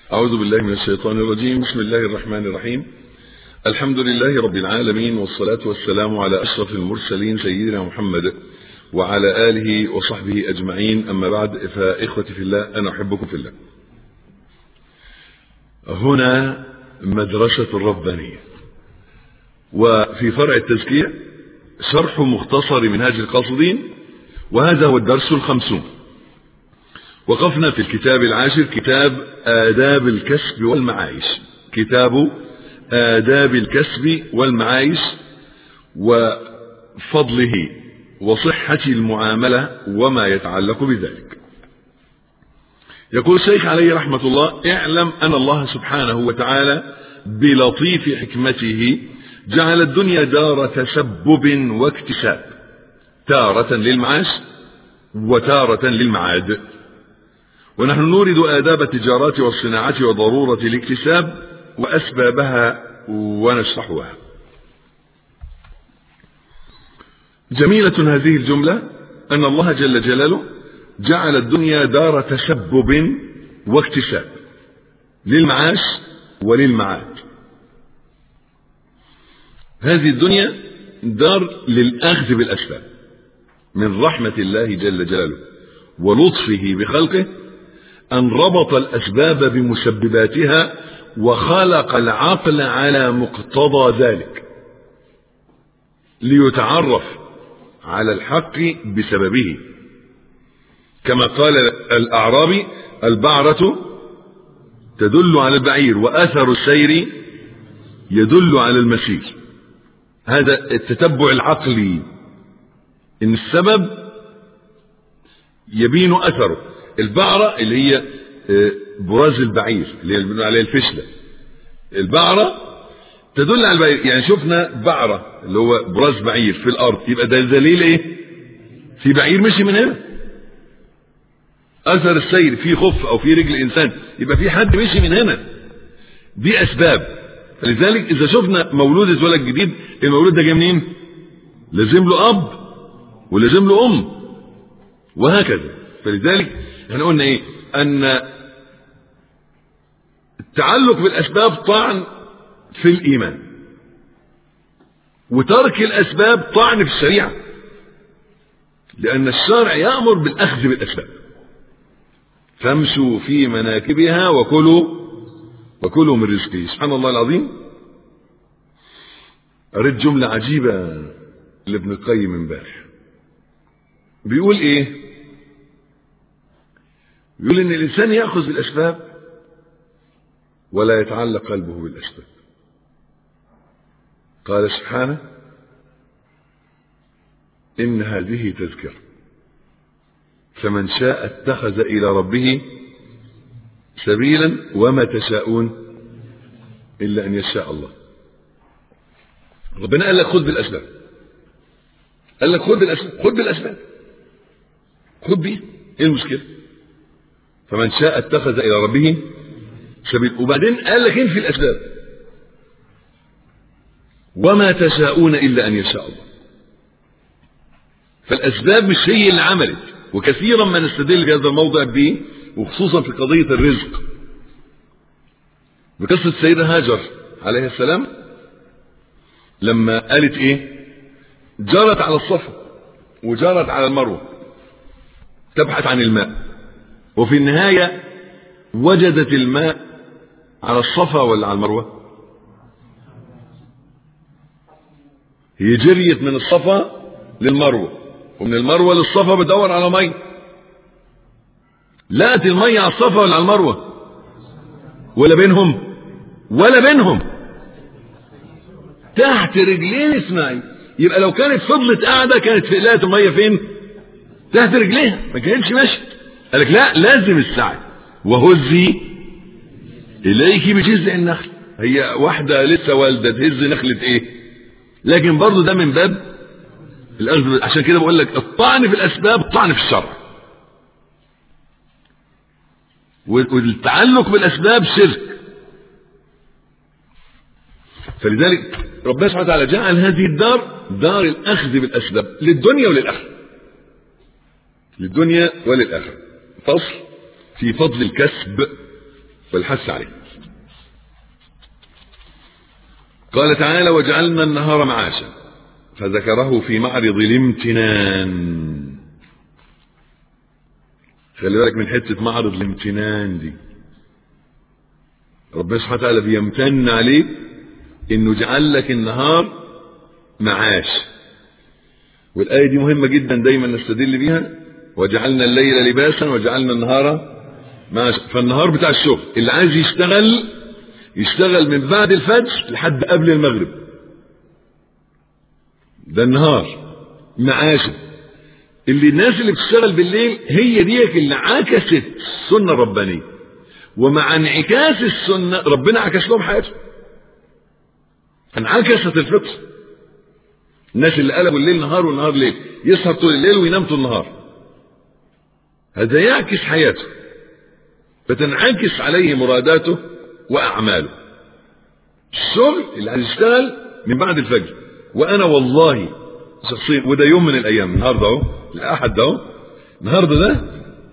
أعوذ بالله من الشيطان الرجيم بسم الله الرحمن الرحيم الحمد لله رب العالمين والصلاة والسلام على أشرف المرسلين سيدنا محمد وعلى آله وصحبه أجمعين أما بعد فإخوتي في الله أنا أحبكم في الله هنا مدرسة الربانية وفي فرع التزكية شرح مختصر منهاج القاصدين وهذا هو الدرس الخمسون وقفنا في الكتاب العاشر كتاب آداب الكسب والمعايش كتاب آداب الكسب والمعايش وفضله وصحة المعاملة وما يتعلق بذلك يقول الشيخ عليه رحمة الله اعلم أن الله سبحانه وتعالى بلطيف حكمته جعل الدنيا دار تسبب واكتساب تارة للمعاش وتارة للمعاد ونحن نورد آداب التجارات والصناعة وضرورة الاكتساب وأسبابها ونشرحها جميلة هذه الجملة أن الله جل جلاله جعل الدنيا دار تسبب واكتساب للمعاش وللمعاد هذه الدنيا دار للأخذ بالأسباب من رحمة الله جل جلاله ولطفه بخلقه أن ربط الأسباب بمسبباتها وخلق العقل على مقتضى ذلك ليتعرف على الحق بسببه كما قال الأعرابي البعرة تدل على البعير وأثر السير يدل على المسير هذا التتبع العقلي ان السبب يبين اثره البعرة اللي هي براز البعير اللي هي بنقول عليها الفشلة البعرة تدل على البعير يعني شفنا بعرة اللي هو براز بعير في الارض يبقى ده دليل ايه في بعير مشي من هنا اثر السير في خف او في رجل انسان يبقى في حد مشي من هنا دي اسباب فلذلك اذا شفنا مولود اتولد جديد المولود ده جاي منين لازم له اب ولازم له ام وهكذا فلذلك احنا قلنا ايه ان التعلق بالاسباب طعن في الايمان وترك الاسباب طعن في الشريعه لان الشرع يامر بالاخذ بالاسباب فامشوا في مناكبها وكلوا وكلوا من رزقه سبحان الله العظيم قريت جملة عجيبة لابن القيم امبارح بيقول ايه بيقول ان الانسان ياخذ بالاسباب ولا يتعلق قلبه بالاسباب قال سبحانه ان هذه تذكره فمن شاء اتخذ الى ربه سبيلا وما تشاءون الا ان يشاء الله ربنا قال لك خذ بالاسباب قال لك خذ بالاسباب خذ بالاسباب خذ بيه ايه المشكله فمن شاء اتخذ الى ربه سبيل وبعدين قال لك انفي الاسباب وما تشاءون الا ان يشاء الله فالاسباب مش هي اللي عملت وكثيرا ما نستدل في هذا الموضع به وخصوصا في قضيه الرزق بقصه السيده هاجر عليه السلام لما قالت ايه جرت على الصفا وجرت على المروه تبحث عن الماء وفي النهايه وجدت الماء على الصفا ولا على المروه هي جريت من الصفا للمروه ومن المروه للصفا بتدور على ميه لقت الميه على الصفا ولا على المروه ولا بينهم ولا بينهم تحت رجلين اسماعيل يبقى لو كانت فضلت قاعده كانت في لقت الميه فين تحت رجليها ما كانتش ماشيه قال لك لا لازم السعي وهزي اليك بجذع النخل هي واحده لسه والده تهز نخله ايه لكن برضه ده من باب الاخذ عشان كده بقول لك الطعن في الاسباب الطعن في الشرع والتعلق بالاسباب شرك فلذلك ربنا سبحانه وتعالى جعل هذه الدار دار الاخذ بالاسباب للدنيا وللاخره للدنيا وللاخره فصل في فضل الكسب والحث عليه قال تعالى وجعلنا النهار معاشا فذكره في معرض الامتنان خلي بالك من حتة معرض الامتنان دي ربنا سبحانه وتعالى بيمتن عليك انه جعل لك النهار معاش والآية دي مهمة جدا دايما نستدل بيها وجعلنا الليل لباسا وجعلنا النهار معاش فالنهار بتاع الشغل اللي عايز يشتغل يشتغل من بعد الفجر لحد قبل المغرب ده النهار معاشه اللي الناس اللي بتشتغل بالليل هي ديك اللي عكست السنة الربانية ومع انعكاس السنة ربنا عكس لهم حياتهم انعكست الفطر الناس اللي قلبوا الليل نهار والنهار ليل يسهر طول الليل وينام طول النهار هذا يعكس حياته فتنعكس عليه مراداته واعماله الشغل اللي عايز يشتغل من بعد الفجر وانا والله شخصيا وده يوم من الايام النهارده اهو الاحد ده اهو النهارده ده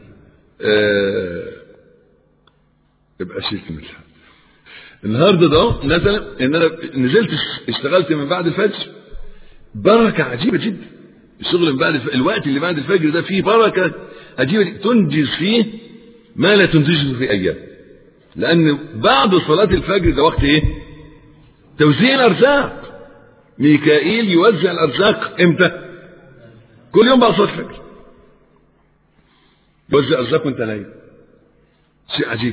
آه يبقى شلت من الحد النهارده ده اهو مثلا ان انا نزلت اشتغلت من بعد الفجر بركه عجيبه جدا الشغل من بعد الفجر الوقت اللي بعد الفجر ده فيه بركه عجيبه جدا. تنجز فيه ما لا تنتجه في ايام لان بعد صلاه الفجر ده وقت ايه توزيع الارزاق ميكائيل يوزع الارزاق امتى كل يوم بعد صلاه الفجر يوزع ارزاق وانت نايم شيء عجيب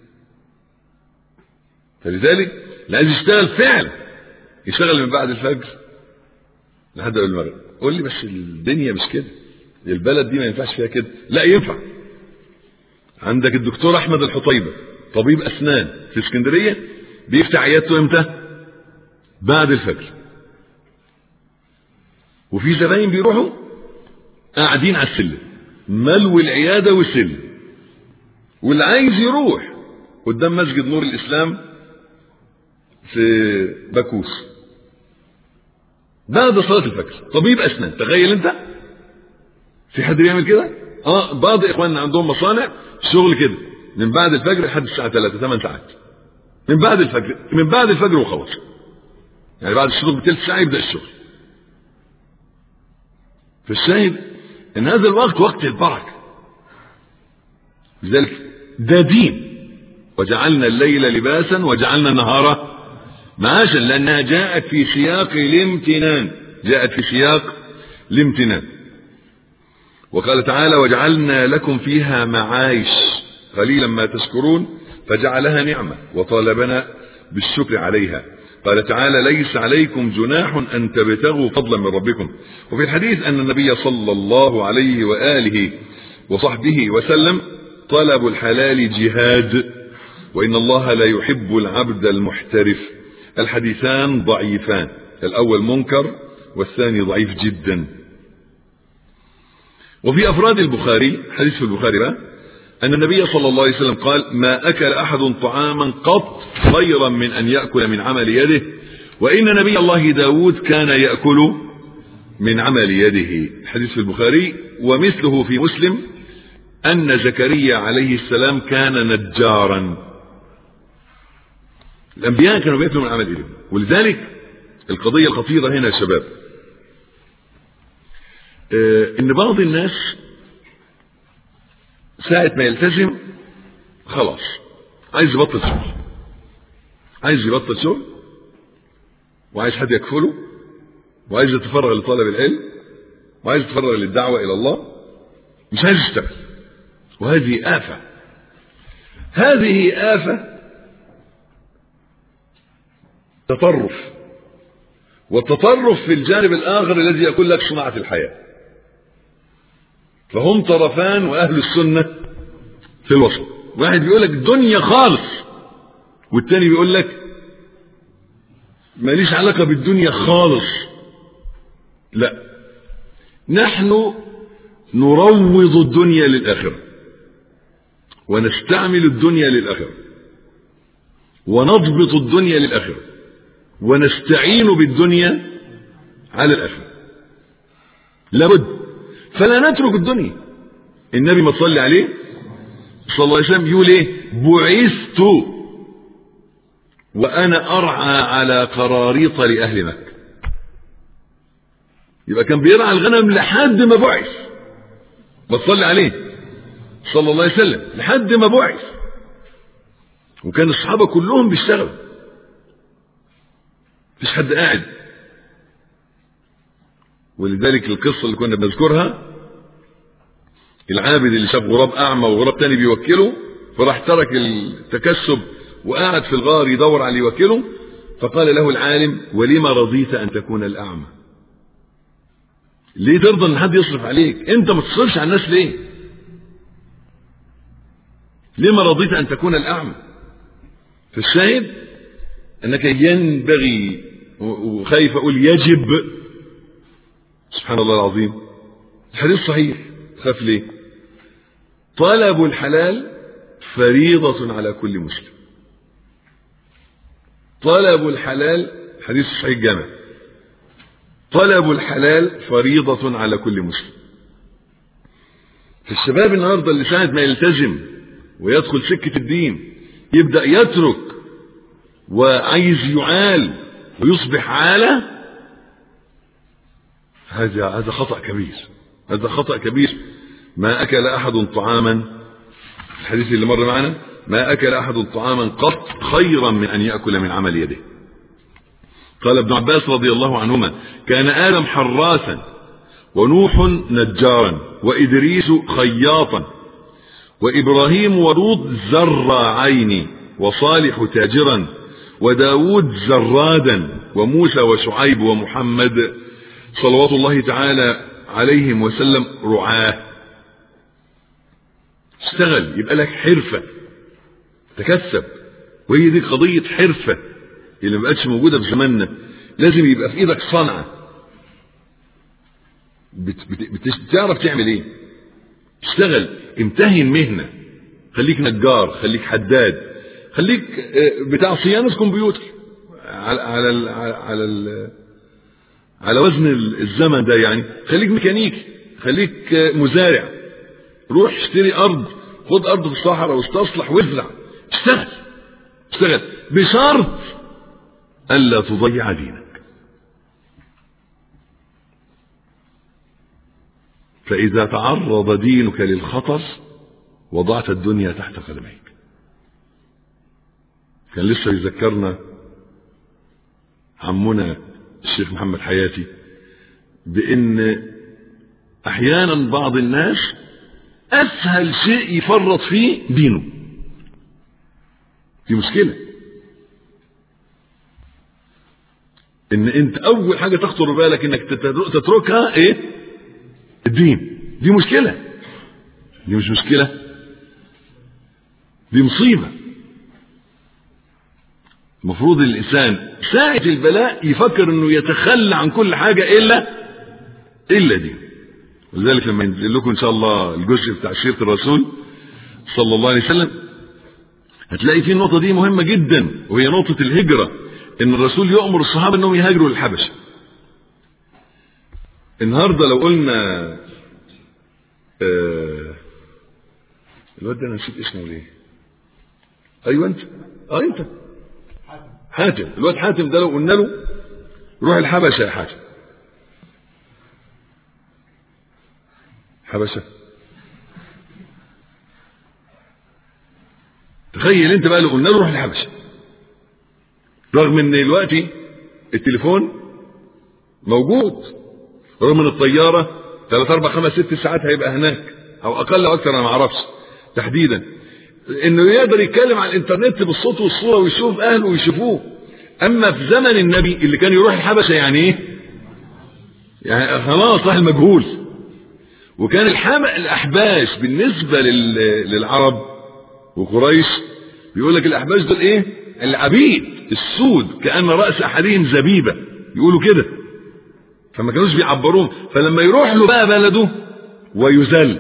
فلذلك اللي عايز يشتغل فعلا يشتغل من بعد الفجر لحد قبل المغرب قول لي بس الدنيا مش كده البلد دي ما ينفعش فيها كده لا ينفع عندك الدكتور احمد الحطيبه طبيب اسنان في اسكندريه بيفتح عيادته امتى بعد الفجر وفي زباين بيروحوا قاعدين على السلم ملو العياده والسلم واللي عايز يروح قدام مسجد نور الاسلام في باكوس بعد صلاه الفجر طبيب اسنان تخيل انت في حد بيعمل كده اه بعض اخواننا عندهم مصانع شغل كده من بعد الفجر لحد الساعه 3 8 ساعات من بعد الفجر من بعد الفجر وخلاص يعني بعد الشغل بثلث ساعه يبدا الشغل فالشاهد ان هذا الوقت وقت البركه لذلك ده دين وجعلنا الليل لباسا وجعلنا النهار معاشا لانها جاءت في سياق الامتنان جاءت في سياق الامتنان وقال تعالى وجعلنا لكم فيها معايش قليلا ما تشكرون فجعلها نعمة وطالبنا بالشكر عليها قال تعالى ليس عليكم جناح أن تبتغوا فضلا من ربكم وفي الحديث أن النبي صلى الله عليه وآله وصحبه وسلم طلب الحلال جهاد وإن الله لا يحب العبد المحترف الحديثان ضعيفان الأول منكر والثاني ضعيف جدا وفي أفراد البخاري حديث في البخاري بقى أن النبي صلى الله عليه وسلم قال ما أكل أحد طعاما قط خيرا من أن يأكل من عمل يده وإن نبي الله داود كان يأكل من عمل يده حديث في البخاري ومثله في مسلم أن زكريا عليه السلام كان نجارا الأنبياء كانوا بيأكلوا من عمل يدهم ولذلك القضية الخطيرة هنا يا شباب آه إن بعض الناس ساعة ما يلتزم خلاص عايز يبطل شغل عايز يبطل شغل وعايز حد يكفله وعايز يتفرغ لطلب العلم وعايز يتفرغ للدعوة إلى الله مش عايز يشتغل وهذه آفة هذه آفة تطرف والتطرف في الجانب الآخر الذي يقول لك صناعة الحياة فهم طرفان وأهل السنة في الوسط واحد بيقول لك دنيا خالص والتاني بيقول لك ماليش علاقة بالدنيا خالص لا نحن نروض الدنيا للآخرة ونستعمل الدنيا للآخرة ونضبط الدنيا للآخرة ونستعين بالدنيا على الآخرة لابد فلا نترك الدنيا النبي ما تصلي عليه صلى الله عليه وسلم يقول ايه بعثت وانا ارعى على قراريط لاهل مكه يبقى كان بيرعى الغنم لحد ما بعث بتصلي عليه صلى الله عليه وسلم لحد ما بعث وكان الصحابة كلهم بيشتغلوا مفيش حد قاعد ولذلك القصة اللي كنا بنذكرها العابد اللي شاف غراب أعمى وغراب تاني بيوكله فراح ترك التكسب وقعد في الغار يدور على اللي يوكله فقال له العالم ولما رضيت أن تكون الأعمى ليه ترضى ان حد يصرف عليك انت ما تصرفش على الناس ليه لما رضيت ان تكون الاعمى فالشاهد انك ينبغي وخايف اقول يجب سبحان الله العظيم الحديث صحيح خاف ليه طلب الحلال فريضة على كل مسلم طلب الحلال حديث صحيح جامع طلب الحلال فريضة على كل مسلم فالشباب النهاردة اللي ساعة ما يلتزم ويدخل سكة الدين يبدأ يترك وعايز يعال ويصبح عالة هذا هذا خطأ كبير هذا خطأ كبير ما أكل أحد طعاما الحديث اللي مر معنا ما أكل أحد طعاما قط خيرا من أن يأكل من عمل يده قال ابن عباس رضي الله عنهما كان آدم حراسا ونوح نجارا وإدريس خياطا وإبراهيم ولوط زراعين وصالح تاجرا وداود زرادا وموسى وشعيب ومحمد صلوات الله تعالى عليهم وسلم رعاه اشتغل يبقى لك حرفة تكسب وهي دي قضية حرفة اللي ما بقتش موجودة في زماننا لازم يبقى في ايدك صنعة بت بت بتعرف تعمل ايه اشتغل امتهن مهنة خليك نجار خليك حداد خليك بتاع صيانة كمبيوتر على على ال على ال على وزن الزمن ده يعني خليك ميكانيكي خليك مزارع روح اشتري ارض خد ارض في الصحراء واستصلح وازرع اشتغل اشتغل بشرط الا تضيع دينك فاذا تعرض دينك للخطر وضعت الدنيا تحت قدميك كان لسه يذكرنا عمنا الشيخ محمد حياتي بان احيانا بعض الناس اسهل شيء يفرط فيه دينه دي مشكلة ان انت اول حاجة تخطر بالك انك تتركها ايه الدين دي مشكلة دي مش مشكلة دي مصيبة المفروض الانسان ساعة البلاء يفكر انه يتخلى عن كل حاجة الا الا دي ولذلك لما ينزل لكم ان شاء الله الجزء بتاع سيره الرسول صلى الله عليه وسلم هتلاقي في النقطه دي مهمه جدا وهي نقطه الهجره ان الرسول يامر الصحابه انهم يهاجروا للحبشه النهارده لو قلنا آه الواد ده انا نسيت اسمه ليه ايوه انت اه انت حاتم الواد حاتم ده لو قلنا له روح الحبشه يا حاتم حبشة تخيل انت بقى لو قلنا له روح الحبشة رغم ان دلوقتي التليفون موجود رغم ان الطيارة 3 4 5 6 ساعات هيبقى هناك او اقل او اكثر انا ما اعرفش تحديدا انه يقدر يتكلم على الانترنت بالصوت والصورة ويشوف اهله ويشوفوه اما في زمن النبي اللي كان يروح الحبشة يعني ايه يعني خلاص راح المجهول وكان الحم... الأحباش بالنسبة لل... للعرب وقريش بيقول لك الأحباش دول إيه؟ العبيد السود كأن رأس أحدهم زبيبة يقولوا كده فما كانوش بيعبروهم فلما يروح له بقى بلده ويذل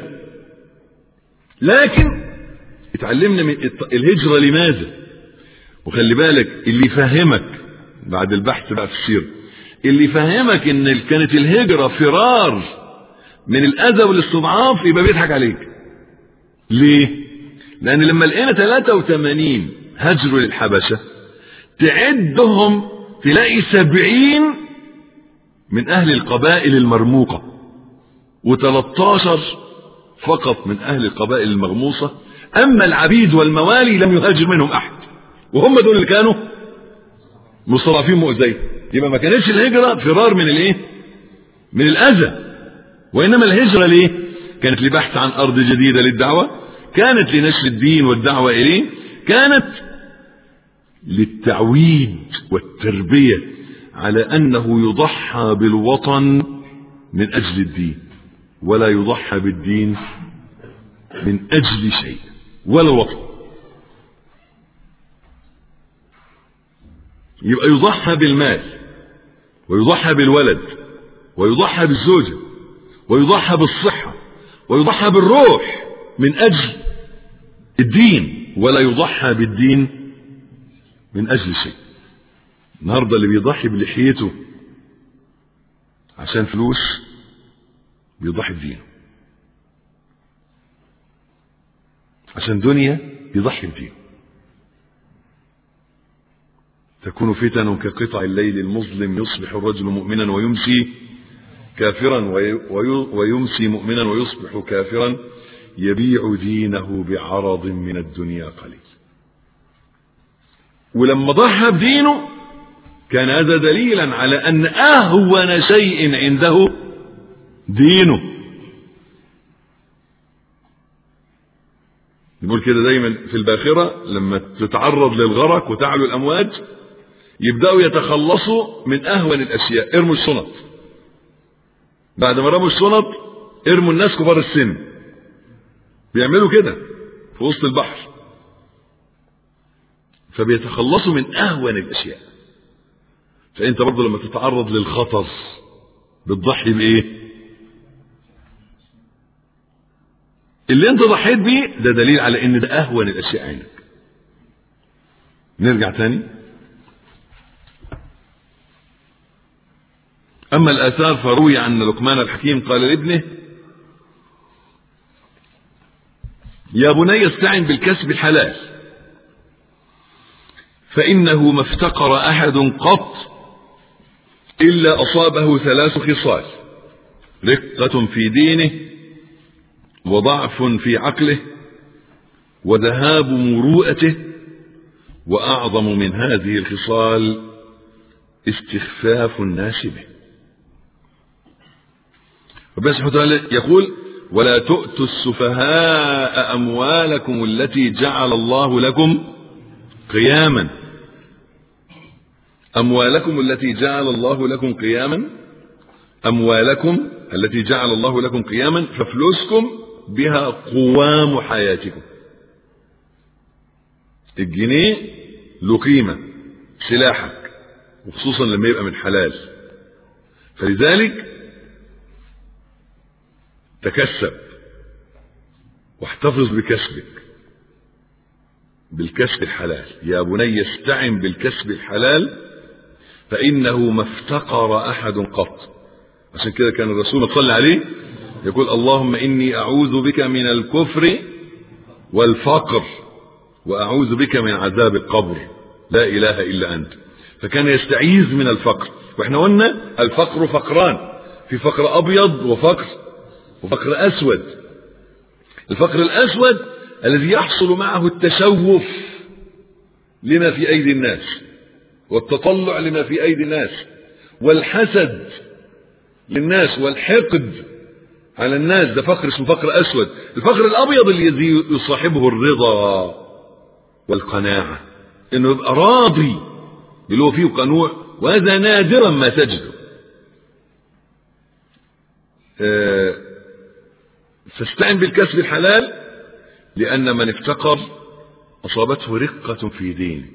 لكن اتعلمنا من الهجرة لماذا وخلي بالك اللي يفهمك بعد البحث بقى في السيرة اللي يفهمك ان كانت الهجرة فرار من الاذى والاستضعاف يبقى بيضحك عليك ليه لأن لما لقينا 83 هجروا للحبشة تعدهم تلاقي سبعين من أهل القبائل المرموقة و13 فقط من أهل القبائل المغموصة أما العبيد والموالي لم يهاجر منهم أحد وهم دول اللي كانوا مستضعفين مؤذين يبقى ما كانتش الهجرة فرار من الايه من الأذى وإنما الهجرة ليه كانت لبحث عن أرض جديدة للدعوة كانت لنشر الدين والدعوة إليه كانت للتعويد والتربية على أنه يضحى بالوطن من أجل الدين ولا يضحى بالدين من أجل شيء ولا وطن يبقى يضحى بالمال ويضحى بالولد ويضحى بالزوجة ويضحى بالصحة ويضحى بالروح من أجل الدين ولا يضحى بالدين من أجل شيء النهاردة اللي بيضحي بلحيته عشان فلوس بيضحي بدينه عشان دنيا يضحي بدينه تكون فتن كقطع الليل المظلم يصبح الرجل مؤمنا ويمسي كافرا ويمسي مؤمنا ويصبح كافرا يبيع دينه بعرض من الدنيا قليل ولما ضحى بدينه كان هذا دليلا على ان اهون شيء عنده دينه يقول كده دايما في الباخرة لما تتعرض للغرق وتعلو الأمواج يبدأوا يتخلصوا من أهون الأشياء ارموا الشنط بعد ما رموا الشنط ارموا الناس كبار السن بيعملوا كده في وسط البحر فبيتخلصوا من أهون الأشياء فأنت برضه لما تتعرض للخطر بتضحي بإيه؟ اللي انت ضحيت بيه ده دليل على ان ده اهون الاشياء عندك نرجع تاني اما الاثار فروي عن لقمان الحكيم قال لابنه يا بني استعن بالكسب الحلال فانه ما افتقر احد قط الا اصابه ثلاث خصال رقه في دينه وضعف في عقله وذهاب مروءته واعظم من هذه الخصال استخفاف الناس به ربنا سبحانه وتعالى يقول ولا تؤتوا السفهاء اموالكم التي جعل الله لكم قياما اموالكم التي جعل الله لكم قياما اموالكم التي جعل الله لكم قياما ففلوسكم بها قوام حياتكم الجنيه له قيمة سلاحك وخصوصا لما يبقى من حلال فلذلك تكسب واحتفظ بكسبك بالكسب الحلال يا بني استعن بالكسب الحلال فإنه ما افتقر أحد قط عشان كده كان الرسول صلى عليه يقول اللهم إني أعوذ بك من الكفر والفقر وأعوذ بك من عذاب القبر لا إله إلا أنت فكان يستعيذ من الفقر واحنا قلنا الفقر فقران في فقر أبيض وفقر وفقر أسود الفقر الأسود الذي يحصل معه التشوف لما في أيدي الناس والتطلع لما في أيدي الناس والحسد للناس والحقد على الناس ده فقر اسمه فقر أسود الفقر الأبيض الذي يصاحبه الرضا والقناعة إنه يبقى راضي اللي هو فيه قنوع وهذا نادرا ما تجده آه فاستعن بالكسب الحلال لأن من افتقر أصابته رقة في دينه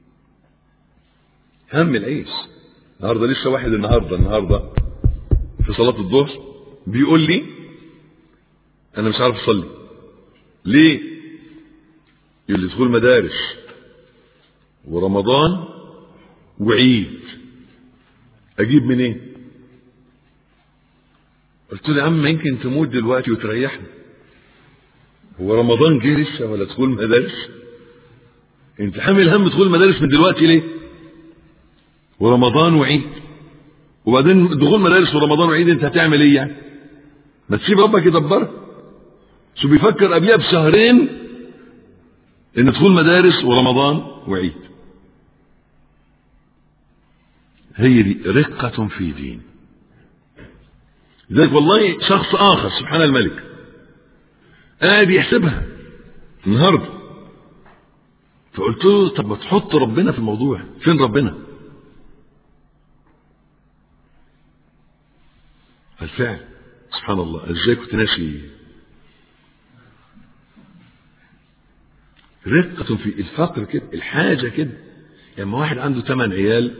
هم العيش النهارده لسه واحد النهارده النهارده في صلاة الظهر بيقول لي أنا مش عارف أصلي ليه؟ يقول لي دخول مدارس ورمضان وعيد أجيب منين؟ إيه؟ قلت له يا عم يمكن تموت دلوقتي وتريحني هو رمضان جه لسه ولا دخول مدارس انت حامل هم دخول مدارس من دلوقتي ليه ورمضان وعيد وبعدين دخول مدارس ورمضان وعيد انت هتعمل ايه يعني ما تسيب ربك يدبرها شو بيفكر قبلها بشهرين ان دخول مدارس ورمضان وعيد هي دي رقة في دين لذلك والله شخص آخر سبحان الملك قاعد يحسبها النهارده فقلت له طب ما تحط ربنا في الموضوع فين ربنا بالفعل سبحان الله ازاي كنت ناسي رقة في الفقر كده الحاجة كده لما واحد عنده ثمان عيال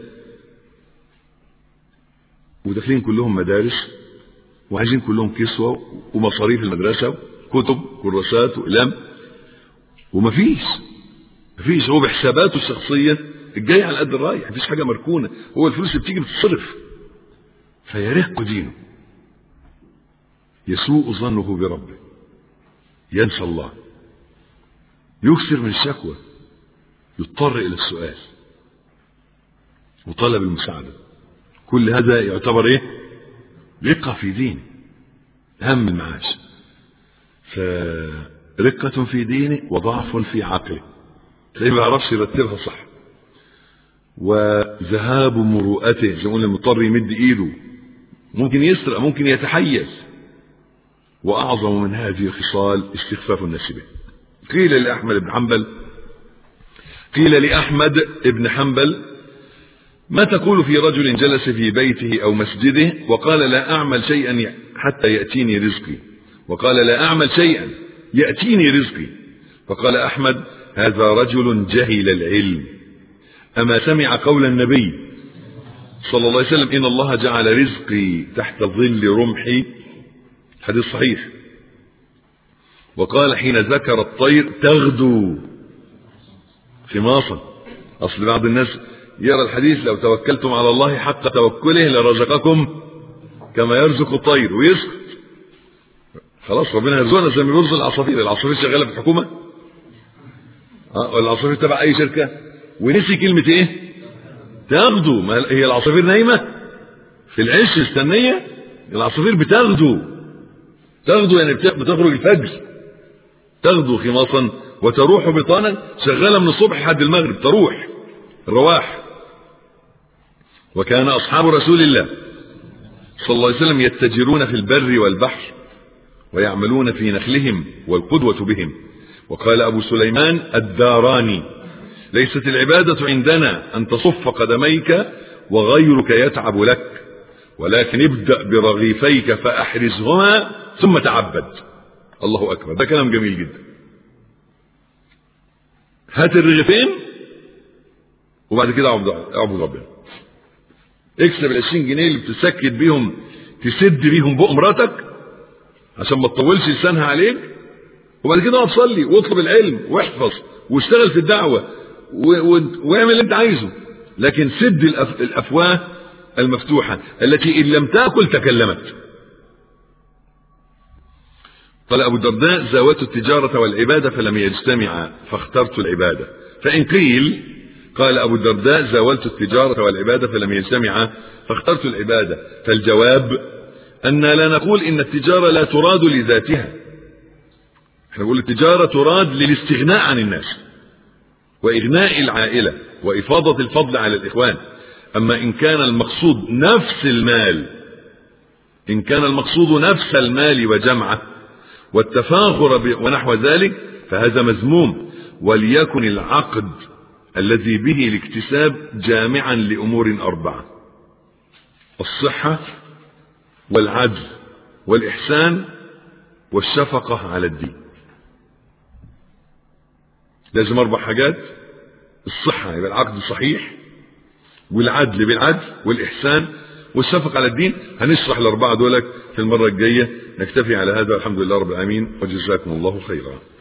وداخلين كلهم مدارس وعايزين كلهم كسوة ومصاريف المدرسة كتب كراسات وإقلام ومفيش مفيش هو بحساباته الشخصية الجاي على قد الرايح مفيش حاجة مركونة هو الفلوس اللي بتيجي بتتصرف فيرق دينه يسوء ظنه بربه ينسى الله يكثر من الشكوى يضطر إلى السؤال وطلب المساعدة كل هذا يعتبر ايه رقة في دين هم المعاش فرقة في دينه وضعف في عقله تلاقيه ما يعرفش يرتبها صح وذهاب مروءته زي ما قلنا المضطر يمد ايده ممكن يسرق ممكن يتحيز واعظم من هذه الخصال استخفاف الناس به قيل لاحمد بن حنبل قيل لاحمد بن حنبل ما تقول في رجل جلس في بيته او مسجده وقال لا اعمل شيئا حتى ياتيني رزقي وقال لا اعمل شيئا ياتيني رزقي فقال احمد هذا رجل جهل العلم اما سمع قول النبي صلى الله عليه وسلم ان الله جعل رزقي تحت ظل رمحي حديث صحيح وقال حين ذكر الطير تغدو خماصا اصل بعض الناس يرى الحديث لو توكلتم على الله حق توكله لرزقكم كما يرزق الطير ويسكت خلاص ربنا يرزقنا زي ما بيرزق العصافير العصافير شغاله في الحكومه اه العصافير تبع اي شركه ونسي كلمه ايه تغدو ما هي العصافير نايمه في العش السنيه العصافير بتغدو تغدو يعني بتخرج الفجر تغدو خماصا وتروح بطانا شغاله من الصبح لحد المغرب تروح الرواح وكان اصحاب رسول الله صلى الله عليه وسلم يتجرون في البر والبحر ويعملون في نخلهم والقدوة بهم وقال أبو سليمان الداراني ليست العبادة عندنا أن تصف قدميك وغيرك يتعب لك ولكن ابدأ برغيفيك فأحرزهما ثم تعبد الله أكبر ده كلام جميل جدا هات الرغيفين وبعد كده اعبد اعبد ربنا اكسب ال 20 جنيه اللي بتسكت بيهم تسد بيهم بق مراتك عشان ما تطولش لسانها عليك وبعد كده اقعد صلي واطلب العلم واحفظ واشتغل في الدعوه واعمل اللي انت عايزه لكن سد الأف... الافواه المفتوحه التي ان لم تاكل تكلمت قال ابو الدرداء زاوت التجاره والعباده فلم يجتمعا فاخترت العباده فان قيل قال أبو الدرداء زاولت التجارة والعبادة فلم يجتمعا فاخترت العبادة فالجواب أن لا نقول إن التجارة لا تراد لذاتها احنا نقول التجارة تراد للاستغناء عن الناس وإغناء العائلة وإفاضة الفضل على الإخوان أما إن كان المقصود نفس المال إن كان المقصود نفس المال وجمعه والتفاخر ونحو ذلك فهذا مذموم وليكن العقد الذي به الاكتساب جامعا لأمور أربعة الصحة والعدل والإحسان والشفقة على الدين لازم أربع حاجات الصحة يبقى العقد صحيح والعدل بالعدل والإحسان والشفقة على الدين هنشرح الأربعة دولك في المرة الجاية نكتفي على هذا الحمد لله رب العالمين وجزاكم الله خيرا